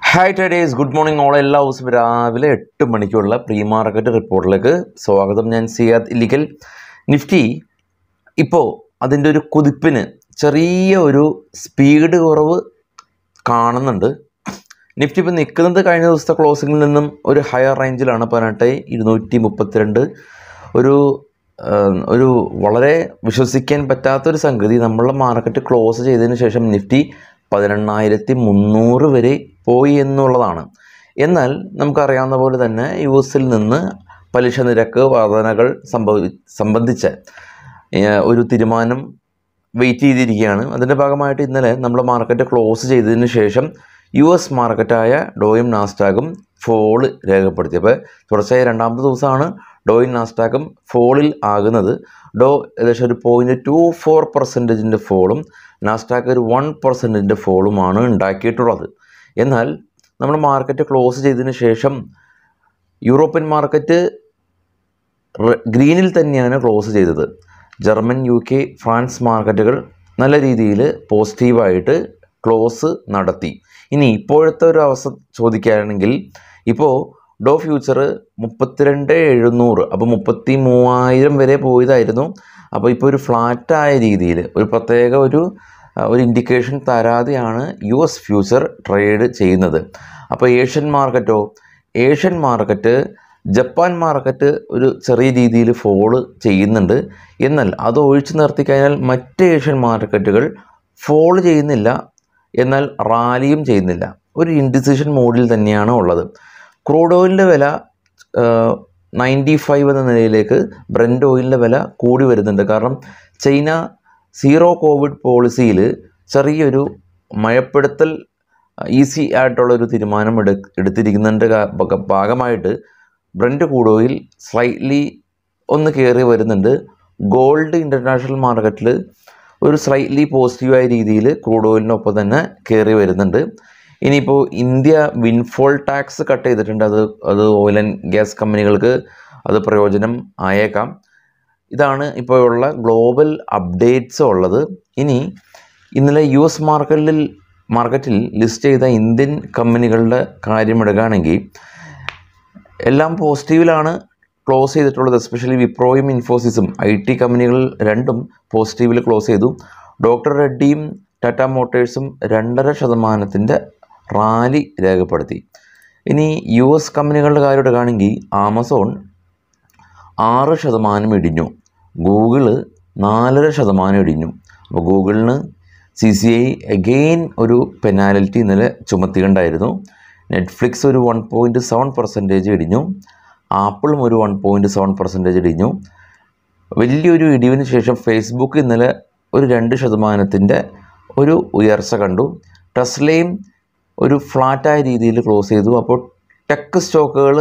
hi ടഡേസ് good morning all എല്ലാ ദിവസവും രാവിലെ എട്ട് മണിക്കുള്ള പ്രീ മാർക്കറ്റ് റിപ്പോർട്ടിലേക്ക് സ്വാഗതം ഞാൻ സിയാദ് ഇല്ലിക്കൽ നിഫ്റ്റി ഇപ്പോൾ അതിൻ്റെ ഒരു കുതിപ്പിന് ചെറിയ ഒരു സ്പീഡ് കുറവ് കാണുന്നുണ്ട് നിഫ്റ്റി ഇപ്പോൾ നിൽക്കുന്നത് കഴിഞ്ഞ ദിവസത്തെ ക്ലോസിങ്ങിൽ നിന്നും ഒരു ഹയർ റേഞ്ചിലാണ് പതിനെട്ട് ഇരുന്നൂറ്റി മുപ്പത്തിരണ്ട് ഒരു ആ, ഒരു വളരെ വിശ്വസിക്കാൻ പറ്റാത്തൊരു സംഗതി നമ്മളുടെ മാർക്കറ്റ് ക്ലോസ് ചെയ്തതിന് ശേഷം നിഫ്റ്റി പതിനെണ്ണായിരത്തി മുന്നൂറ് വരെ പോയി എന്നുള്ളതാണ് എന്നാൽ നമുക്കറിയാവുന്ന പോലെ തന്നെ യു എസിൽ നിന്ന് പലിശ നിരക്ക് വർധനകൾ സംഭവി സംബന്ധിച്ച ഏഹ്, ഒരു തീരുമാനം വെയിറ്റ് ചെയ്തിരിക്കുകയാണ് അതിൻ്റെ ഭാഗമായിട്ട് ഇന്നലെ നമ്മൾ മാർക്കറ്റ് ക്ലോസ് ചെയ്തതിന് ശേഷം യു എസ് മാർക്കറ്റായ ഡോയും നാസ്റ്റാഗും ഫോള് രേഖപ്പെടുത്തി അപ്പോൾ തുടർച്ചയായ രണ്ടാമത്തെ ദിവസമാണ് ഡോയും നാസ്റ്റാഗും ഫോളിൽ ആകുന്നത് ഡോ ഏകദേശം ഒരു പോയിൻറ്റ് ടു ഫോർ പെർസെൻറ്റേജിൻ്റെ ഫോളും നാസ്റ്റാക്ക് ഒരു വൺ പെർസെൻറ്റിൻ്റെ ഫോളുമാണ് ഉണ്ടാക്കിയിട്ടുള്ളത് എന്നാൽ നമ്മൾ മാർക്കറ്റ് ക്ലോസ് ചെയ്തതിന് ശേഷം യൂറോപ്യൻ മാർക്കറ്റ് റെ- ഗ്രീനിൽ തന്നെയാണ് ക്ലോസ് ചെയ്തത് ജർമ്മൻ യു കെ ഫ്രാൻസ് മാർക്കറ്റുകൾ നല്ല രീതിയിൽ പോസിറ്റീവായിട്ട് ക്ലോസ് നടത്തി ഇനി ഇപ്പോഴത്തെ ഒരു അവസ്ഥ ചോദിക്കുകയാണെങ്കിൽ ഇപ്പോൾ ഡോ ഫ്യൂച്ചർ മുപ്പത്തിരണ്ട് എഴുന്നൂറ് അപ്പോൾ മുപ്പത്തി മൂവായിരം വരെ പോയതായിരുന്നു അപ്പോൾ ഇപ്പോൾ ഒരു ഫ്ലാറ്റായ രീതിയിൽ ഒരു പ്രത്യേക ഒരു ആ, ഒരു ഇൻഡിക്കേഷൻ തരാതെയാണ് യു എസ് ഫ്യൂച്ചർ ട്രേഡ് ചെയ്യുന്നത് അപ്പോൾ ഏഷ്യൻ മാർക്കറ്റോ ഏഷ്യൻ മാർക്കറ്റ് ജപ്പാൻ മാർക്കറ്റ് ഒരു ചെറിയ രീതിയിൽ ഫോള് ചെയ്യുന്നുണ്ട് എന്നാൽ അത് ഒഴിച്ചു നിർത്തി കഴിഞ്ഞാൽ മറ്റ് ഏഷ്യൻ മാർക്കറ്റുകൾ ഫോള് ചെയ്യുന്നില്ല എന്നാൽ റാലിയും ചെയ്യുന്നില്ല ഒരു ഇൻഡിസിഷൻ മോഡിൽ തന്നെയാണ് ഉള്ളത് ക്രൂഡ് ഓയിലിൻ്റെ വില നയൻറ്റി ഫൈവ് എന്ന നിലയിലേക്ക് ബ്രൻഡ് ഓയിലിൻ്റെ വില കൂടി വരുന്നുണ്ട് കാരണം ചൈന സീറോ കോവിഡ് പോളിസിയിൽ ചെറിയൊരു മയപ്പെടുത്തൽ ഈസി ആയിട്ടുള്ളൊരു തീരുമാനം എടു എടുത്തിരിക്കുന്നതിൻ്റെ കാ- ഭഗ- ഭാഗമായിട്ട് ബ്രൻഡ് ക്രൂഡ് ഓയിൽ സ്ലൈറ്റ്ലി ഒന്ന് കയറി വരുന്നുണ്ട് ഗോൾഡ് ഇൻ്റർനാഷണൽ മാർക്കറ്റിൽ ഒരു സ്ലൈറ്റ്ലി പോസിറ്റീവായ രീതിയിൽ ക്രൂഡ് ഓയിലിനൊപ്പം തന്നെ കയറി വരുന്നുണ്ട് ഇനിയിപ്പോൾ ഇന്ത്യ വിൻഫോൾ ടാക്സ് കട്ട് ചെയ്തിട്ടുണ്ട് അത് അത് ഓയിൽ ആൻഡ് ഗ്യാസ് കമ്പനികൾക്ക് അത് പ്രയോജനം ആയേക്കാം ഇതാണ് ഇപ്പോൾ ഉള്ള ഗ്ലോബൽ അപ്ഡേറ്റ്സ് ഉള്ളത് ഇനി ഇന്നലെ യു എസ് മാർക്കറ്റിൽ മാർക്കറ്റിൽ ലിസ്റ്റ് ചെയ്ത ഇന്ത്യൻ കമ്പനികളുടെ കാര്യം എടുക്കുകയാണെങ്കിൽ എല്ലാം പോസിറ്റീവിലാണ് ക്ലോസ് ചെയ്തിട്ടുള്ളത് എസ്പെഷ്യലി വിപ്രോയും ഇൻഫോസിസും ഐ ടി കമ്പനികൾ രണ്ടും പോസിറ്റീവിൽ ക്ലോസ് ചെയ്തു ഡോക്ടർ റെഡ്ഡിയും ടാറ്റ മോട്ടേഴ്സും രണ്ടര ശതമാനത്തിൻ്റെ റാലി രേഖപ്പെടുത്തി ഇനി യു എസ് കമ്പനികളുടെ കാര്യം എടുക്കുകയാണെങ്കിൽ ആമസോൺ ആറ് ശതമാനം ഇടിഞ്ഞു ഗൂഗിള് നാലര ശതമാനം ഇടിഞ്ഞു അപ്പോൾ ഗൂഗിളിന് സി സി ഐ അഗെയിൻ ഒരു പെനാൽറ്റി ഇന്നലെ ചുമത്തിയിട്ടുണ്ടായിരുന്നു നെറ്റ്ഫ്ലിക്സ് ഒരു വൺ പോയിൻറ്റ് സെവൻ പെർസെൻറ്റേജ് ഇടിഞ്ഞു ആപ്പിളും ഒരു വൺ പോയിൻറ്റ് സെവൻ പെർസെൻറ്റേജ് ഇടിഞ്ഞു വലിയൊരു ഇടിവിന് ശേഷം ഫേസ്ബുക്ക് ഇന്നലെ ഒരു രണ്ട് ശതമാനത്തിൻ്റെ ഒരു ഉയർച്ച കണ്ടു ടെസ്ലയും ഒരു ഫ്ലാറ്റായ രീതിയിൽ ക്ലോസ് ചെയ്തു അപ്പോൾ ടെക് സ്റ്റോക്കുകൾ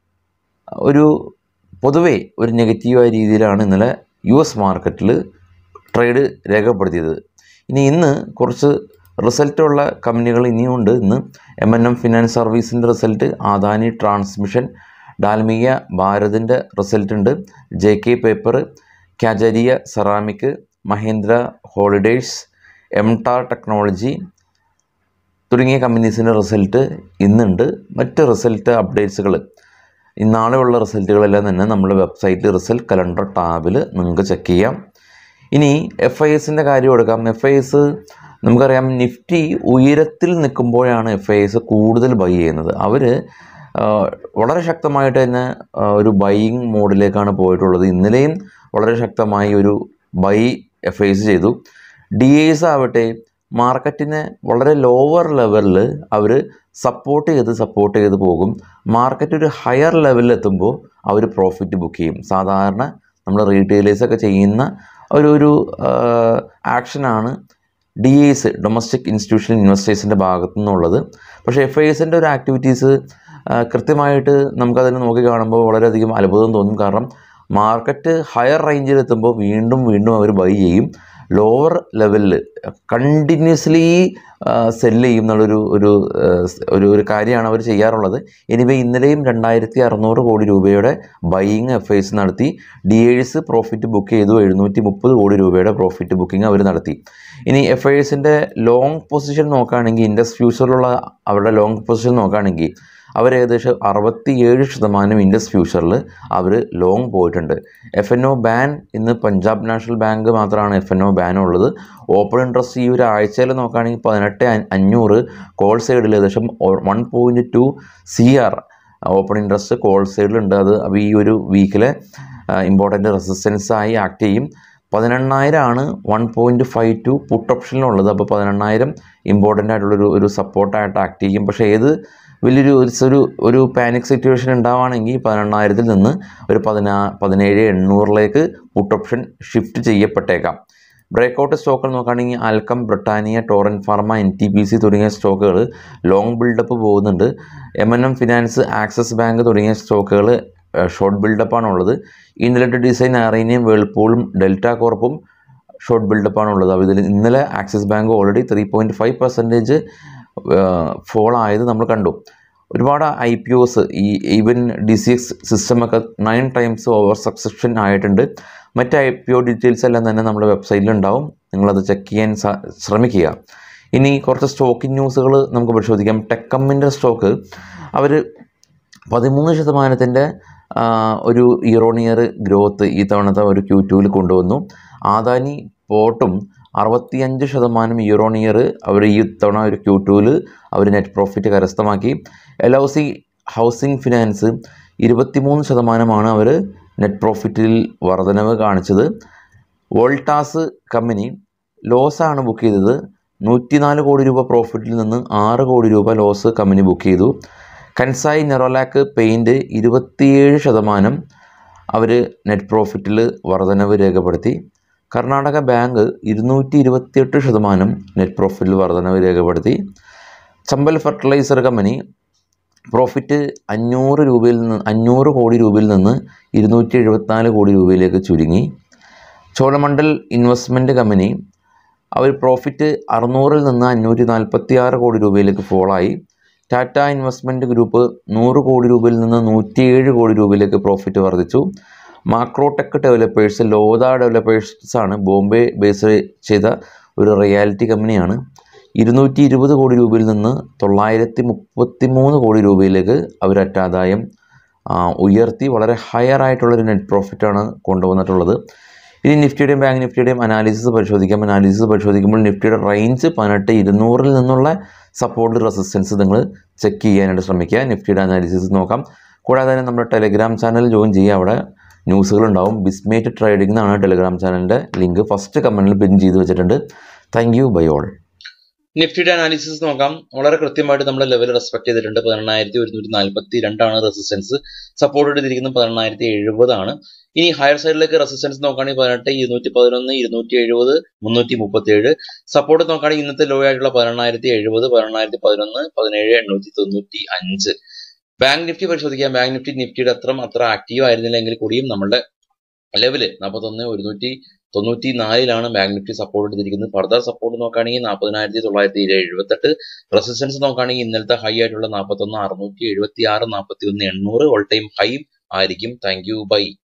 ഒരു പൊതുവേ ഒരു നെഗറ്റീവായ രീതിയിലാണ് ഇന്നലെ യു എസ് മാർക്കറ്റിൽ ട്രേഡ് രേഖപ്പെടുത്തിയത് ഇനി ഇന്ന് കുറച്ച് റിസൾട്ടുള്ള കമ്പനികൾ ഇനിയുണ്ട് ഇന്ന് എം എൻ എം ഫിനാൻസ് സർവീസിൻ്റെ റിസൾട്ട് ആദാനി ട്രാൻസ്മിഷൻ ഡാൽമിയ ഭാരതിൻ്റെ റിസൾട്ട് ഉണ്ട് J K paper Kajaria ceramic Mahindra holidays M TAR technology തുടങ്ങിയ കമ്പനീസിൻ്റെ റിസൾട്ട് ഇന്നുണ്ട് മറ്റ് റിസൾട്ട് അപ്ഡേറ്റ്സുകൾ ഇന്നാളെയുള്ള റിസൾട്ടുകളെല്ലാം തന്നെ നമ്മുടെ വെബ്സൈറ്റിൽ റിസൾട്ട് കലണ്ടർ ടാബിൽ നിങ്ങൾക്ക് ചെക്ക് ചെയ്യാം ഇനി എഫ് ഐ എസിൻ്റെ കാര്യം എടുക്കാം എഫ് ഐ എസ് നമുക്കറിയാം നിഫ്റ്റി ഉയരത്തിൽ നിൽക്കുമ്പോഴാണ് എഫ് ഐ എസ് കൂടുതൽ ബൈ ചെയ്യുന്നത് അവർ വളരെ ശക്തമായിട്ട് തന്നെ ആ, ഒരു ബൈയിങ് മോഡിലേക്കാണ് പോയിട്ടുള്ളത് ഇന്നലെയും വളരെ ശക്തമായി ഒരു ബൈ എഫ് ഐ എസ് ചെയ്തു ഡി എസ് ആവട്ടെ മാർക്കറ്റിനെ വളരെ ലോവർ ലെവലിൽ അവർ സപ്പോർട്ട് ചെയ്ത് സപ്പോർട്ട് ചെയ്ത് പോകും മാർക്കറ്റ് ഒരു ഹയർ ലെവലിൽ എത്തുമ്പോൾ അവർ പ്രോഫിറ്റ് ബുക്ക് ചെയ്യും സാധാരണ നമ്മൾ റീറ്റെയിലേഴ്സൊക്കെ ചെയ്യുന്ന ഒരു ഒരു ആക്ഷനാണ് ഡി എസ് ഡൊമസ്റ്റിക് ഇൻസ്റ്റിറ്റ്യൂഷണൽ ഇൻവെസ്റ്റേഴ്സിൻ്റെ ഭാഗത്തു നിന്നുള്ളത് പക്ഷേ എഫ് ഐ എസിൻ്റെ ഒരു ആക്ടിവിറ്റീസ് കൃത്യമായിട്ട് നമുക്കതിനെ നോക്കി കാണുമ്പോൾ വളരെയധികം അത്ഭുതം തോന്നും കാരണം മാർക്കറ്റ് ഹയർ റേഞ്ചിൽ എത്തുമ്പോൾ വീണ്ടും വീണ്ടും അവർ ബൈ ചെയ്യും ലോവർ ലെവലിൽ കണ്ടിന്യൂസ്ലി സെല്ല് ചെയ്യും എന്നുള്ളൊരു ഒരു ആ, ഒരു ഒരു കാര്യമാണ് അവർ ചെയ്യാറുള്ളത് എനിവേ ഇന്നലെയും രണ്ടായിരത്തി അറുന്നൂറ് കോടി രൂപയുടെ ബൈയിങ് എഫ് ഐസ് നടത്തി ഡി എഴ്സ് പ്രോഫിറ്റ് ബുക്ക് ചെയ്തു എഴുന്നൂറ്റി മുപ്പത് കോടി രൂപയുടെ പ്രോഫിറ്റ് ബുക്കിംഗ് അവർ നടത്തി ഇനി എഫ് ഐസിൻ്റെ ലോങ് പൊസിഷൻ നോക്കുകയാണെങ്കിൽ ഇൻഡസ് ഫ്യൂച്ചറിലുള്ള അവരുടെ ലോങ് പൊസിഷൻ നോക്കുകയാണെങ്കിൽ അവർ ഏകദേശം അറുപത്തിയേഴ് ശതമാനം ഇൻഡസ് ഫ്യൂച്ചറിൽ അവർ ലോങ് പോയിട്ടുണ്ട് എഫ് എൻ ഒ ബാൻ ഇന്ന് പഞ്ചാബ് നാഷണൽ ബാങ്ക് മാത്രമാണ് എഫ് എൻ ഒ ബാൻ ഉള്ളത് ഓപ്പൺ ഇൻട്രസ്റ്റ് ഈ ഒരു ആഴ്ചയിൽ നോക്കുകയാണെങ്കിൽ പതിനെട്ട് അ- അഞ്ഞൂറ് കോൾ സൈഡിൽ ഏകദേശം one point two C R open interest call സൈഡിലുണ്ട് അത് അപ്പോൾ ഈ ഒരു വീക്കിലെ ഇമ്പോർട്ടൻ്റ് റെസിസ്റ്റൻസ് ആയി ആക്ട് ചെയ്യും പതിനെണ്ണായിരം ആണ് one point five two put ഓപ്ഷനിലുള്ളത് അപ്പോൾ പതിനെണ്ണായിരം ഇമ്പോർട്ടൻ്റ് ആയിട്ടുള്ളൊരു ഒരു സപ്പോർട്ടായിട്ട് ആക്ട് ചെയ്യും പക്ഷേ ഏത് വലിയൊരു ഒരു ഒരു ഒരു പാനിക് സിറ്റുവേഷൻ ഉണ്ടാവുകയാണെങ്കിൽ പതിനെണ്ണായിരത്തിൽ നിന്ന് ഒരു പതിനാ പതിനേഴ് എണ്ണൂറിലേക്ക് പുട്ട് ഓപ്ഷൻ ഷിഫ്റ്റ് ചെയ്യപ്പെട്ടേക്കാം ബ്രേക്കൗട്ട് സ്റ്റോക്കുകൾ നോക്കുകയാണെങ്കിൽ Alkem Britannia Torrent pharma N T P C തുടങ്ങിയ സ്റ്റോക്കുകൾ ലോങ് ബിൽഡപ്പ് പോകുന്നുണ്ട് M N M finance Axis bank തുടങ്ങിയ സ്റ്റോക്കുകൾ ഷോർട്ട് ബിൽഡപ്പാണ് ഉള്ളത് ഇന്നലത്തെ ഡിസൈൻ അറേനിയം വേൾപൂളും ഡെൽറ്റ കോർപ്പും ഷോർട്ട് ബിൽഡപ്പാണ് ഉള്ളത് അപ്പോൾ ഇതിൽ ഇന്നലെ Axis bank already three point five percentage fall ആയത് നമ്മൾ കണ്ടു ഒരുപാട് ഐ പി ഒസ് ഈ ഈവൻ ഡി സി എക്സ് സിസ്റ്റമൊക്കെ നയൻ ടൈംസ് ഓവർ സബ്സ്ക്രിപ്ഷൻ ആയിട്ടുണ്ട് മറ്റ് ഐ പി ഒ ഡീറ്റെയിൽസ് എല്ലാം തന്നെ നമ്മുടെ വെബ്സൈറ്റിലുണ്ടാവും നിങ്ങളത് ചെക്ക് ചെയ്യാൻ സ- ശ്രമിക്കുക ഇനി കുറച്ച് സ്റ്റോക്കിംഗ് ന്യൂസുകൾ നമുക്ക് പരിശോധിക്കാം ടെക്കമ്മിൻ്റെ സ്റ്റോക്ക് അവർ പതിമൂന്ന് ശതമാനത്തിൻ്റെ ഒരു ഇയർ ഓൺ ഇയർ ഗ്രോത്ത് ഈ തവണത്തെ ഒരു ക്യൂ ടുവിൽ കൊണ്ടുവന്നു ആദാനി പോർട്ടും അറുപത്തിയഞ്ച് ശതമാനം ഇയർ ഓൺ ഇയർ അവർ ഈ തവണ ഒരു ക്യൂ ടുവിൽ അവർ നെറ്റ് പ്രോഫിറ്റ് കരസ്ഥമാക്കി L I C housing finance ഇരുപത്തിമൂന്ന് ശതമാനമാണ് അവർ നെറ്റ് പ്രോഫിറ്റിൽ വർധനവ് കാണിച്ചത് വോൾട്ടാസ് കമ്പനി ലോസാണ് ബുക്ക് ചെയ്തത് നൂറ്റിനാല് കോടി രൂപ പ്രോഫിറ്റിൽ നിന്ന് ആറ് കോടി രൂപ ലോസ് കമ്പനി ബുക്ക് ചെയ്തു കൻസായി നെറോലാക്ക് പെയിൻറ്റ് ഇരുപത്തിയേഴ് ശതമാനം അവർ നെറ്റ് പ്രോഫിറ്റിൽ വർധനവ് രേഖപ്പെടുത്തി കർണാടക ബാങ്ക് ഇരുന്നൂറ്റി ഇരുപത്തിയെട്ട് ശതമാനം നെറ്റ് പ്രോഫിറ്റിൽ വർധനവ് രേഖപ്പെടുത്തി ചമ്പൽ ഫെർട്ടിലൈസർ കമ്പനി പ്രോഫിറ്റ് അഞ്ഞൂറ് രൂപയിൽ നിന്ന് അഞ്ഞൂറ് കോടി രൂപയിൽ നിന്ന് ഇരുന്നൂറ്റി എഴുപത്തിനാല് കോടി രൂപയിലേക്ക് ചുരുങ്ങി ചോളമണ്ഡൽ ഇൻവെസ്റ്റ്മെൻറ്റ് കമ്പനി അവർ പ്രോഫിറ്റ് അറുന്നൂറിൽ നിന്ന് അഞ്ഞൂറ്റി നാൽപ്പത്തി ആറ് കോടി രൂപയിലേക്ക് ഫോളായി ടാറ്റ ഇൻവെസ്റ്റ്മെൻറ്റ് ഗ്രൂപ്പ് നൂറ് കോടി രൂപയിൽ നിന്ന് നൂറ്റിയേഴ് കോടി രൂപയിലേക്ക് പ്രോഫിറ്റ് വർദ്ധിച്ചു മാക്രോടെക് ഡെവലപ്പേഴ്സ് ലോത ഡെവലപ്പേഴ്സ് ആണ് ബോംബെ ബേസ് ചെയ്ത ഒരു റിയാലിറ്റി കമ്പനിയാണ് ഇരുന്നൂറ്റി ഇരുപത് കോടി രൂപയിൽ നിന്ന് തൊള്ളായിരത്തി മുപ്പത്തി മൂന്ന് കോടി രൂപയിലേക്ക് അവർ അറ്റാദായം ആ, ഉയർത്തി വളരെ ഹയർ ആയിട്ടുള്ളൊരു നെറ്റ് പ്രോഫിറ്റാണ് കൊണ്ടുവന്നിട്ടുള്ളത് ഇനി നിഫ്റ്റിയുടെയും ബാങ്ക് നിഫ്റ്റിയുടെയും അനാലിസിസ് പരിശോധിക്കാം അനാലിസിസ് പരിശോധിക്കുമ്പോൾ നിഫ്റ്റിയുടെ റേഞ്ച് പതിനെട്ട് ഇരുന്നൂറിൽ നിന്നുള്ള സപ്പോർട്ട് റെസിസ്റ്റൻസ് നിങ്ങൾ ചെക്ക് ചെയ്യാനായിട്ട് ശ്രമിക്കുക നിഫ്റ്റിയുടെ അനാലിസിസ് നോക്കാം കൂടാതെ തന്നെ നമ്മുടെ ടെലിഗ്രാം ചാനൽ ജോയിൻ ചെയ്യുക അവിടെ ന്യൂസുകളുണ്ടാവും ബിസ്മേറ്റ് ട്രേഡിംഗ് എന്നാണ് ടെലിഗ്രാം ചാനലിൻ്റെ ലിങ്ക് ഫസ്റ്റ് കമൻറ്റിൽ പിൻ ചെയ്ത് വെച്ചിട്ടുണ്ട് താങ്ക് യു ബൈ ഓൾ നിഫ്റ്റിയുടെ അനാലിസിസ് നോക്കാം വളരെ കൃത്യമായിട്ട് നമ്മൾ ലെവൽ റെസ്പെക്ട് ചെയ്തിട്ടുണ്ട് പതിനെണ്ണായിരത്തി ഒരുന്നൂറ്റി നാൽപ്പത്തി രണ്ടാണ് റെസിസ്റ്റൻസ് സപ്പോർട്ട് എടുത്തിരിക്കുന്നത് പതിനെണ്ണായിരത്തി എഴുപതാണ് ഇനി ഹയർ സൈഡിലേക്ക് റെസിസ്റ്റൻസ് നോക്കുകയാണെങ്കിൽ പതിനെട്ട് ഇരുന്നൂറ്റി പതിനൊന്ന് ഇരുന്നൂറ്റി എഴുപത് മുന്നൂറ്റി മുപ്പത്തി ഏഴ് സപ്പോർട്ട് നോക്കുകയാണെങ്കിൽ ഇന്നത്തെ ലോ ആയിട്ടുള്ള പതിനെണ്ണായിരത്തി എഴുപത് പതിനെണ്ണായിരത്തി പതിനൊന്ന് പതിനേഴ് എണ്ണൂറ്റി തൊണ്ണൂറ്റി അഞ്ച് ബാങ്ക് നിഫ്റ്റി പരിശോധിക്കാം ബാങ്ക് നിഫ്റ്റി നിഫ്റ്റിയുടെ അത്ര അത്ര ആക്റ്റീവ് ആയിരുന്നില്ലെങ്കിൽ കൂടിയും നമ്മുടെ ലെവല് നാൽപ്പത്തൊന്ന് ഒരുന്നൂറ്റി തൊണ്ണൂറ്റി നാലിലാണ് ബാങ്ക് നിഫ്റ്റി സപ്പോർട്ട് എടുത്തിരിക്കുന്നത് ഫർദർ സപ്പോർട്ട് നോക്കുകയാണെങ്കിൽ നാൽപ്പതിനായിരത്തി തൊള്ളായിരത്തി എഴുപത്തെട്ട് റെസിസ്റ്റൻസ് നോക്കുകയാണെങ്കിൽ ഇന്നലത്തെ ഹൈ ആയിട്ടുള്ള നാൽപ്പത്തൊന്ന് അറുന്നൂറ്റി എഴുപത്തി ആറ് നാൽപ്പത്തി ഒന്ന് എണ്ണൂറ് ഓൾ ടൈം ഹൈ ആയിരിക്കും താങ്ക് യു ബൈ